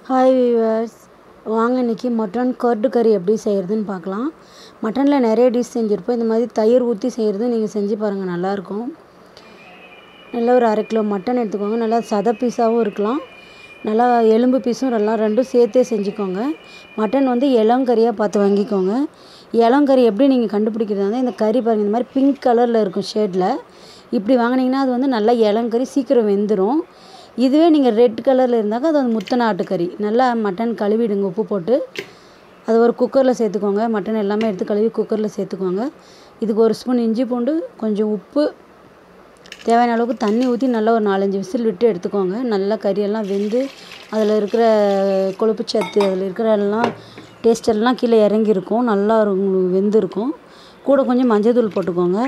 hi viewers வாங்க இன்றைக்கி mutton curd கறி எப்படி செய்கிறதுன்னு பார்க்கலாம் மட்டனில் நிறைய டிஷ் செஞ்சுருப்போம் இந்த மாதிரி தயிர் ஊற்றி செய்கிறது நீங்கள் செஞ்சு பாருங்கள் நல்லாயிருக்கும் நல்லா ஒரு அரை கிலோ மட்டன் எடுத்துக்கோங்க நல்லா சத பீஸாகவும் இருக்கலாம் நல்லா எலும்பு பீஸும் எல்லாம் ரெண்டும் சேர்த்தே செஞ்சுக்கோங்க மட்டன் வந்து இளங்கறியாக பார்த்து வாங்கிக்கோங்க இளங்கறி எப்படி நீங்கள் கண்டுபிடிக்கிறதா இந்த கறி பாருங்கள் இந்த மாதிரி பிங்க் கலரில் இருக்கும் ஷேடில் இப்படி வாங்கினீங்கன்னா அது வந்து நல்லா இளங்கறி சீக்கிரம் வெந்துடும் இதுவே நீங்கள் ரெட் கலரில் இருந்தாக்கா அது வந்து முத்தன ஆட்டுக்கறி நல்லா மட்டன் கழுவிடுங்க உப்பு போட்டு அது ஒரு குக்கரில் சேர்த்துக்கோங்க மட்டன் எல்லாமே எடுத்து கழுவி குக்கரில் சேர்த்துக்கோங்க இதுக்கு ஒரு ஸ்பூன் இஞ்சி பூண்டு கொஞ்சம் உப்பு தேவையான அளவுக்கு தண்ணி ஊற்றி நல்லா ஒரு நாலஞ்சு விசில் விட்டு எடுத்துக்கோங்க நல்லா கறியெல்லாம் வெந்து அதில் இருக்கிற கொழுப்பு சத்து அதில் இருக்கிற எல்லாம் டேஸ்ட் எல்லாம் கீழே இறங்கியிருக்கும் நல்லா இருக்கும் வெந்திருக்கும் கூட கொஞ்சம் மஞ்சள் தூள் போட்டுக்கோங்க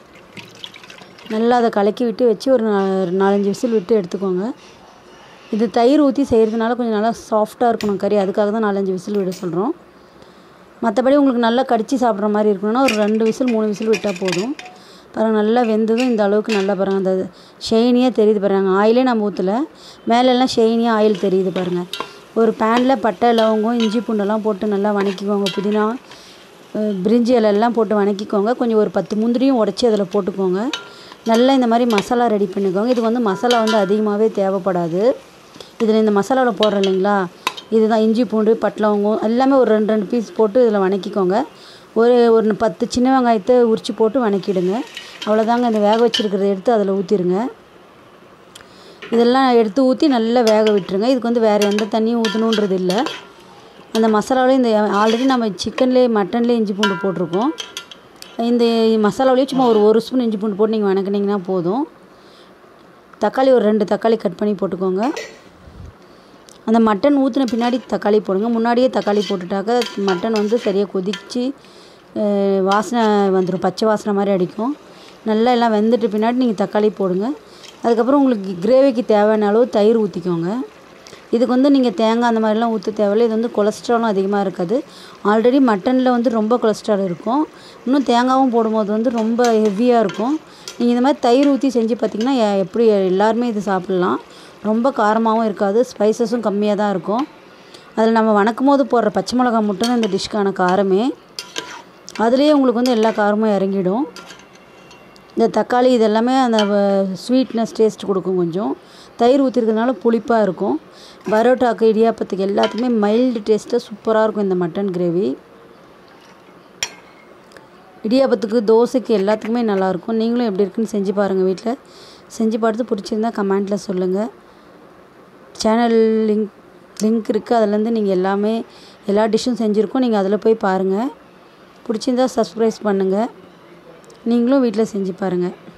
நல்லா அதை கலக்கி விட்டு வச்சு ஒரு நா- நாலஞ்சு விசில் விட்டு எடுத்துக்கோங்க இது தயிர் ஊற்றி செய்கிறதுனால கொஞ்சம் நல்லா சாஃப்டாக இருக்கணும் கறி அதுக்காக தான் நாலஞ்சு விசில் விட சொல்கிறோம் மற்றபடி உங்களுக்கு நல்லா கடிச்சு சாப்பிட்ற மாதிரி இருக்கணும்னா ஒரு ரெண்டு விசில் மூணு விசில் விட்டால் போதும் பாருங்கள் நல்லா வெந்ததும் இந்த அளவுக்கு நல்லா பாருங்கள் அந்த ஷைனியாக தெரியுது பாருங்கள் ஆயிலே நம்ம ஊற்றல மேலெல்லாம் ஷைனியாக ஆயில் தெரியுது பாருங்கள் ஒரு பேனில் பட்டை லவங்கம் இஞ்சி பூண்டெல்லாம் போட்டு நல்லா வணக்கிக்கோங்க புதினா அஹ், பிரிஞ்சி இலையெல்லாம் போட்டு வணக்கிக்கோங்க கொஞ்சம் ஒரு பத்து முந்திரியும் உடச்சி அதில் போட்டுக்கோங்க நல்லா இந்த மாதிரி மசாலா ரெடி பண்ணிக்கோங்க இதுக்கு வந்து மசாலா வந்து அதிகமாகவே தேவைப்படாது இதில் இந்த மசாலாவில் போடுறோம் இல்லைங்களா இதுதான் இஞ்சி பூண்டு பட்டலவங்கம் எல்லாமே ஒரு ரெண்டு ரெண்டு பீஸ் போட்டு இதில் வணக்கிக்கோங்க ஒரு ஒரு பத்து சின்ன வெங்காயத்தை உரித்து போட்டு வணக்கிடுங்க அவ்வளோதாங்க இந்த வேக வச்சுருக்கிறத எடுத்து அதில் ஊற்றிடுங்க இதெல்லாம் எடுத்து ஊற்றி நல்லா வேக விட்டுருங்க இதுக்கு வந்து வேறு எந்த தண்ணியும் ஊற்றணுன்றது இல்லை அந்த மசாலாவிலே இந்த ஆல்ரெடி நம்ம சிக்கன்லேயே மட்டன்லேயே இஞ்சி பூண்டு போட்டிருக்கோம் இந்த மசாலாவிலேயே சும்மா ஒரு ஒரு ஸ்பூன் இஞ்சி பூண்டு போட்டு நீங்கள் வணக்குனீங்கன்னா போதும் தக்காளி ஒரு ரெண்டு தக்காளி கட் பண்ணி போட்டுக்கோங்க அந்த மட்டன் ஊற்றின பின்னாடி தக்காளி போடுங்க முன்னாடியே தக்காளி போட்டுட்டாக்க மட்டன் வந்து சரியாக கொதிச்சு அஹ், வாசனை வந்துடும் பச்சை வாசனை மாதிரி அடிக்கும் நல்லா எல்லாம் வெந்துட்டு பின்னாடி நீங்கள் தக்காளி போடுங்க அதுக்கப்புறம் உங்களுக்கு கிரேவிக்கு தேவையான அளவு தயிர் ஊற்றிக்கோங்க இதுக்கு வந்து நீங்கள் தேங்காய் அந்த மாதிரிலாம் ஊற்ற தேவையில்லை இது வந்து கொலஸ்ட்ராலும் அதிகமாக இருக்காது ஆல்ரெடி மட்டனில் வந்து ரொம்ப கொலஸ்ட்ரால் இருக்கும் இன்னும் தேங்காவும் போடும்போது வந்து ரொம்ப ஹெவியாக இருக்கும் நீங்கள் இந்த மாதிரி தயிர் ஊற்றி செஞ்சு பார்த்தீங்கன்னா எ- எப்படி எல்லாருமே இது சாப்பிட்லாம் ரொம்ப காரமாகவும் இருக்காது ஸ்பைசஸும் கம்மியாக தான் இருக்கும் அதில் நம்ம வணக்கும் போது போடுற பச்சை மிளகா மட்டும் தான் இந்த டிஷ்க்கான காரமே அதுலேயே உங்களுக்கு வந்து எல்லா காரமும் இறங்கிடும் இந்த தக்காளி இதெல்லாமே அந்த ஸ்வீட்னஸ் டேஸ்ட் கொடுக்கும் கொஞ்சம் தயிர் ஊற்றிருக்கிறதுனால புளிப்பாக இருக்கும் பரோட்டாக்கு இடியாப்பத்துக்கு எல்லாத்துக்குமே மைல்டு டேஸ்ட்டாக சூப்பராக இருக்கும் இந்த மட்டன் கிரேவி இடியாப்பத்துக்கு தோசைக்கு எல்லாத்துக்குமே நல்லாயிருக்கும் நீங்களும் எப்படி இருக்குன்னு செஞ்சு பாருங்கள் வீட்டில் செஞ்சு பார்த்து பிடிச்சிருந்தா கமெண்ட்டில் சொல்லுங்கள் சேனல் லிங்க் லிங்க் இருக்குது அதுலேருந்து நீங்கள் எல்லாமே எல்லா டிஷ்ஷும் செஞ்சுருக்கோம் நீங்கள் அதில் போய் பாருங்கள் பிடிச்சிருந்தா சப்ஸ்கிரைப் பண்ணுங்கள் நீங்களும் வீட்டில் செஞ்சு பாருங்கள்